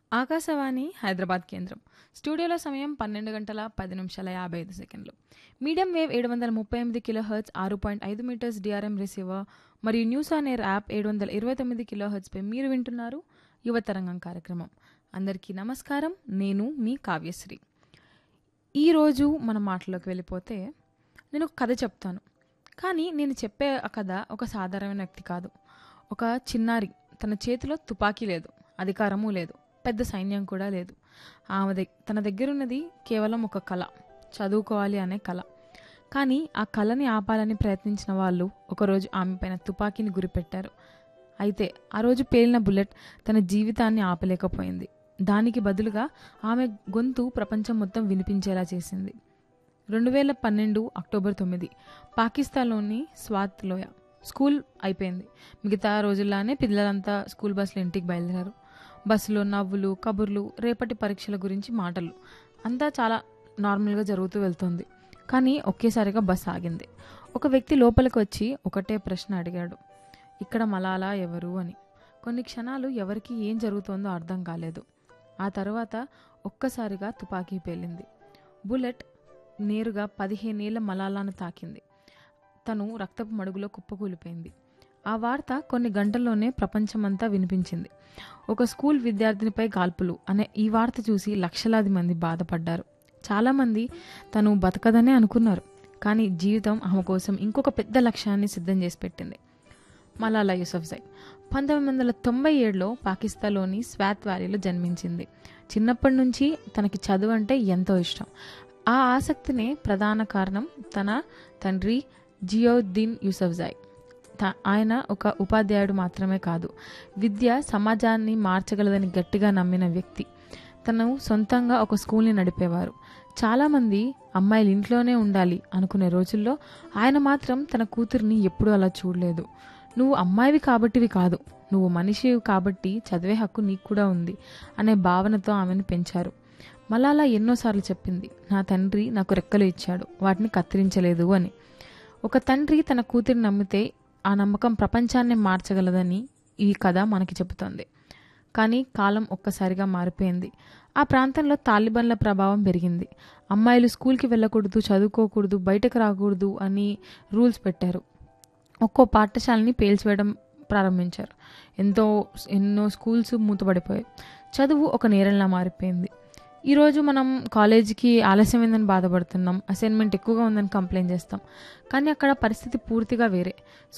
ఆకాశవాణి హైదరాబాద్ కేంద్రం స్టూడియోలో సమయం పన్నెండు గంటల పది నిమిషాల యాభై ఐదు సెకండ్లు మీడియం వేవ్ ఏడు వందల ముప్పై ఎనిమిది కిలో హెర్ట్స్ ఆరు పాయింట్ ఐదు మీటర్స్ డిఆర్ఎం రిసీవర్ మరియు న్యూస్ ఆన్ ఎయిర్ యాప్ ఏడు వందల ఇరవై తొమ్మిది కిలో హెర్ట్స్పై మీరు వింటున్నారు యువతరంగం కార్యక్రమం అందరికీ నమస్కారం నేను మీ కావ్యశ్రీ ఈరోజు మన మాటలోకి వెళ్ళిపోతే నేను ఒక కథ చెప్తాను కానీ నేను చెప్పే ఆ కథ ఒక సాధారణమైన వ్యక్తి కాదు ఒక చిన్నారి తన చేతిలో తుపాకీ లేదు అధికారము లేదు పెద్ద సైన్యం కూడా లేదు ఆమె దగ్ తన దగ్గర ఉన్నది కేవలం ఒక కళ చదువుకోవాలి అనే కళ కానీ ఆ కళని ఆపాలని ప్రయత్నించిన వాళ్ళు ఒకరోజు ఆమె పైన తుపాకీని గురిపెట్టారు అయితే ఆ రోజు పేలిన బుల్లెట్ తన జీవితాన్ని ఆపలేకపోయింది దానికి బదులుగా ఆమె గొంతు ప్రపంచం మొత్తం వినిపించేలా చేసింది రెండు వేల పన్నెండు అక్టోబర్ తొమ్మిది పాకిస్తాన్లోని స్వాత్ లోయ స్కూల్ అయిపోయింది మిగతా రోజుల్లానే పిల్లలంతా స్కూల్ బస్సులో ఇంటికి బయలుదేరారు బస్సులో నవ్వులు కబుర్లు రేపటి పరీక్షల గురించి మాటలు అంతా చాలా నార్మల్గా జరుగుతూ వెళ్తుంది కానీ ఒకేసారిగా బస్ ఆగింది ఒక వ్యక్తి లోపలికి వచ్చి ఒకటే ప్రశ్న అడిగాడు ఇక్కడ మలాలా ఎవరు అని కొన్ని క్షణాలు ఎవరికి ఏం జరుగుతోందో అర్థం కాలేదు ఆ తర్వాత ఒక్కసారిగా తుపాకీ పేలింది బుల్లెట్ నేరుగా పదిహేనేళ్ల మలాలాను తాకింది తను రక్తపు మడుగులో కుప్పకూలిపోయింది ఆ వార్త కొన్ని గంటల్లోనే ప్రపంచమంతా వినిపించింది ఒక స్కూల్ విద్యార్థినిపై కాల్పులు అనే ఈ వార్త చూసి లక్షలాది మంది బాధపడ్డారు చాలామంది తను బతకదనే అనుకున్నారు కానీ జీవితం ఆమె కోసం ఇంకొక పెద్ద లక్ష్యాన్ని సిద్ధం చేసి పెట్టింది మలాలా యూసఫ్జై పంతొమ్మిది వందల తొంభై ఏడులో పాకిస్తాన్లోని స్వాత్ వ్యాలీలో జన్మించింది చిన్నప్పటి నుంచి తనకి చదువు అంటే ఎంతో ఇష్టం ఆ ఆసక్తినే ప్రధాన కారణం తన తండ్రి జియోద్దీన్ యూసఫ్జాయ్ త- ఆయన ఒక ఉపాధ్యాయుడు మాత్రమే కాదు విద్య సమాజాన్ని మార్చగలదని గట్టిగా నమ్మిన వ్యక్తి తను సొంతంగా ఒక స్కూల్ని నడిపేవారు చాలామంది అమ్మాయిలు ఇంట్లోనే ఉండాలి అనుకునే రోజుల్లో ఆయన మాత్రం తన కూతుర్ని ఎప్పుడూ అలా చూడలేదు నువ్వు అమ్మాయివి కాబట్టివి కాదు నువ్వు మనిషివి కాబట్టి చదివే హక్కు నీకు కూడా ఉంది అనే భావనతో ఆమెను పెంచారు మలాలా ఎన్నోసార్లు చెప్పింది నా తండ్రి నాకు రెక్కలు ఇచ్చాడు వాటిని కత్తిరించలేదు అని ఒక తండ్రి తన కూతురిని నమ్మితే ఆ నమ్మకం ప్రపంచాన్ని మార్చగలదని ఈ కథ మనకి చెబుతోంది కానీ కాలం ఒక్కసారిగా మారిపోయింది ఆ ప్రాంతంలో తాలిబాన్ల ప్రభావం పెరిగింది అమ్మాయిలు స్కూల్కి వెళ్ళకూడదు చదువుకోకూడదు బయటకు రాకూడదు అని రూల్స్ పెట్టారు ఒక్కో పాఠశాలని పేల్చివేయడం ప్రారంభించారు ఎంతో ఎన్నో స్కూల్స్ మూతపడిపోయాయి చదువు ఒక నేరంలా మారిపోయింది ఈరోజు మనం కాలేజీకి ఆలస్యమైందని బాధపడుతున్నాం అసైన్మెంట్ ఎక్కువగా ఉందని కంప్లైంట్ చేస్తాం కానీ అక్కడ పరిస్థితి పూర్తిగా వేరే